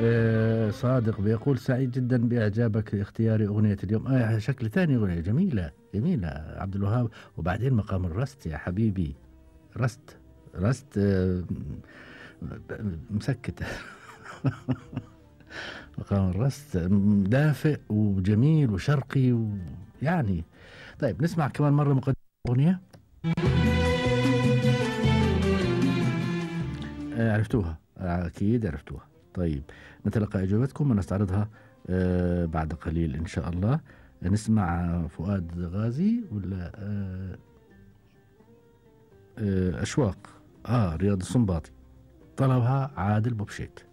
آه صادق بيقول سعيد جدا باعجابك لاختيار اغنيه اليوم آه شكل ثاني اغنيه جميله جميله عبد الوهاب وبعدين مقام الرست يا حبيبي رست رست آه مسكته مقام الرست دافئ وجميل وشرقي ويعني طيب نسمع كمان مره مقدمه اغنيه آه، عرفتوها اكيد عرفتوها طيب نتلقى اجابتكم ونستعرضها آه، بعد قليل ان شاء الله نسمع فؤاد غازي ولا آه، اشواق اه رياض السنباطي طلبها عادل بوبشيت